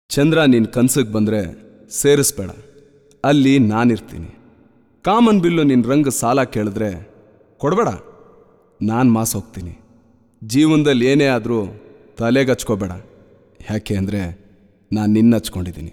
ಚಂದ್ರ ನಿನ್ನ ಕನ್ಸಿಗೆ ಬಂದರೆ ಸೇರಿಸ್ಬೇಡ ಅಲ್ಲಿ ನಾನಿರ್ತೀನಿ ಕಾಮನ್ ಬಿಲ್ಲು ನಿನ್ನ ರಂಗ ಸಾಲ ಕೇಳಿದ್ರೆ ಕೊಡಬೇಡ ನಾನು ಮಾಸ್ ಹೋಗ್ತೀನಿ ಜೀವನದಲ್ಲಿ ಏನೇ ಆದರೂ ತಲೆಗೆ ಹಚ್ಕೋಬೇಡ ಯಾಕೆ ಅಂದರೆ ನಾನು ನಿನ್ನ ಹಚ್ಕೊಂಡಿದ್ದೀನಿ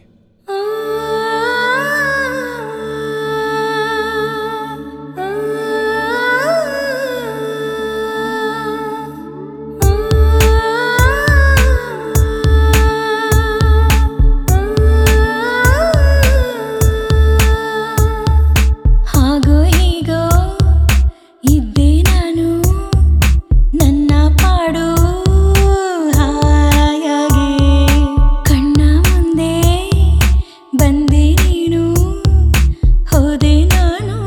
ಹಾಗೋ ಹೀಗೋ ಇದ್ದೆ ನಾನು ನನ್ನ ಪಾಡು ಹಾಯಾಗಿ ಕಣ್ಣ ಮುಂದೆ ಬಂದೆ ನೀನು ಹೋದೆ ನಾನು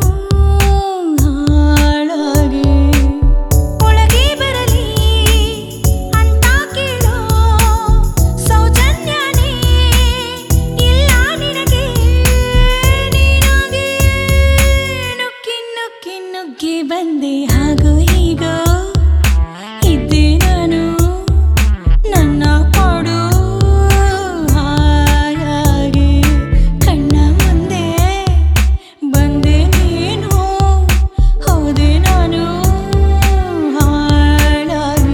ಹಾಳಾಗಿ ಒಳಗೆ ಬರಲಿ ಅಂತ ಕೇಳೋ ಸೌಜನ್ಯನೇ ಇಲ್ಲ ನಿನಗೆ ನೀನಾಗೆ ನುಗ್ಗಿ ನುಗ್ಗಿ ನುಗ್ಗಿ ಬಂದೆ ಹಾಗೋ ಹೀಗೋ ಇದ್ದೆ ನಾನು ನನ್ನ ಪಾಡು ಹಾಯಾಗಿ ಕಣ್ಣ ಮುಂದೆ ಬಂದೆ ನೀನು ಹೋದೆ ನಾನು ಹಾಳಾಗಿ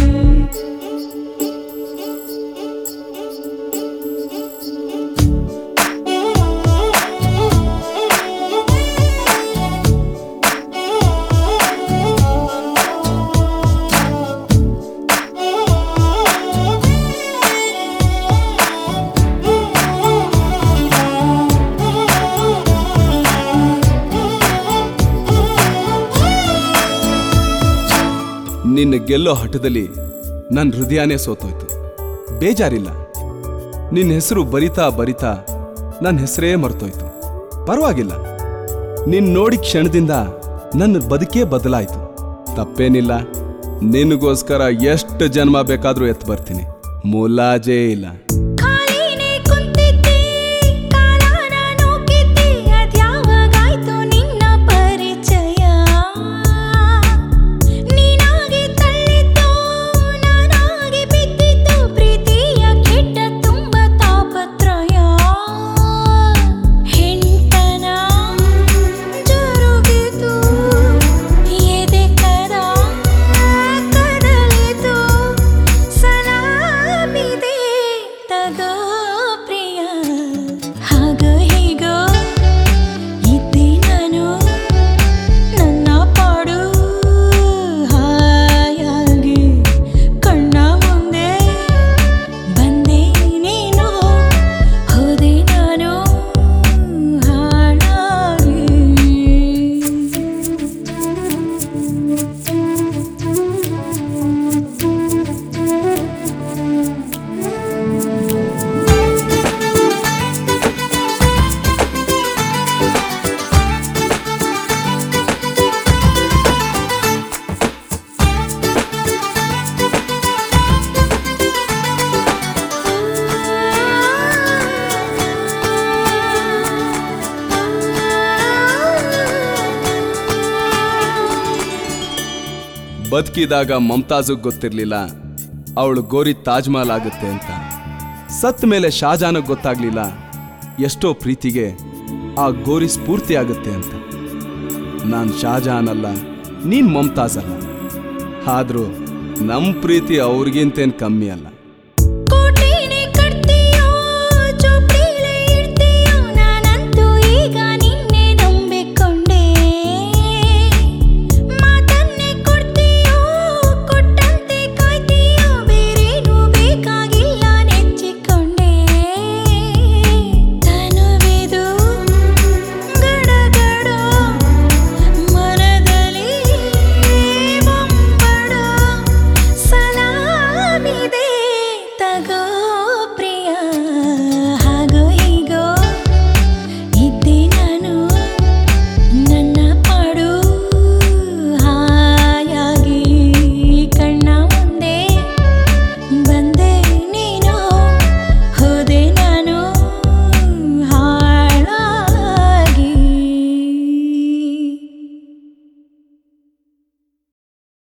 ನಿನ್ನ ಗೆಲ್ಲೋ ಹಠದಲ್ಲಿ ನನ್ನ ಹೃದಯನೇ ಸೋತೋಯ್ತು ಬೇಜಾರಿಲ್ಲ ನಿನ್ನ ಹೆಸರು ಬರಿತಾ ಬರಿತಾ ನನ್ನ ಹೆಸರೇ ಮರ್ತೋಯ್ತು ಪರವಾಗಿಲ್ಲ ನಿನ್ನ ನೋಡಿ ಕ್ಷಣದಿಂದ ನನ್ನ ಬದುಕೇ ಬದಲಾಯಿತು ತಪ್ಪೇನಿಲ್ಲ ನಿನಗೋಸ್ಕರ ಎಷ್ಟು ಜನ್ಮ ಬೇಕಾದರೂ ಎತ್ತು ಬರ್ತೀನಿ ಮುಲಾಜೇ ಇಲ್ಲ ಖಾಲಿನೇ ಕುಂತಿದ್ದೆ ಕಾಲನ ನೂಕಿದ್ದೆ ಅದ್ಯಾವಾಗಾಯ್ತು ನಿನ್ನ ಪರಿಚಯ ನೀನಾಗಿ ತಳ್ಳಿದ್ದು ನಾನಾಗಿ ಬಿದ್ದಿದ್ದು ಪ್ರೀತಿಯ ಕೆಟ್ಟ ತುಂಬ ತಾಪತ್ರಯ ಹೆಂಡತನ ಜರುಗಿತು ಎದೆ ಕರ ಕದಲಿತು ಸಲಾಮಿದೆ ತಗೋ ಪ್ರಿಯ ಹಾಗ ಹೀಗೋ ಇದ್ದೆ ನಾನು ನನ್ನ ಪಾಡು ಹಾಯಾಗಿ ಕಣ್ಣ ಮುಂದೆ ಬಂದೆ ನೀನು ಹೋದೆ ನಾನು ಹಾಳಾಗಿ ಬದುಕಿದಾಗ ಮಮತಾಜಗ್ ಗೊತ್ತಿರಲಿಲ್ಲ ಅವಳು ಗೋರಿ ತಾಜ್ ಮಹಲ್ ಆಗುತ್ತೆ ಅಂತ ಸತ್ ಮೇಲೆ ಶಾಜಾನಗ್ ಗೊತ್ತಾಗ್ಲಿಲ್ಲ ಎಷ್ಟೋ ಪ್ರೀತಿಗೆ ಆ ಗೋರಿ ಸ್ಫೂರ್ತಿ ಆಗುತ್ತೆ ಅಂತ ನಾನು ಶಾಜಹಾನ್ ಅಲ್ಲ ನೀನ್ ಮಮತಾಜ್ ಅಲ್ಲ ಆದ್ರೂ ನಮ್ಮ ಪ್ರೀತಿ ಅವ್ರಿಗಿಂತೇನು ಕಮ್ಮಿ ಅಲ್ಲ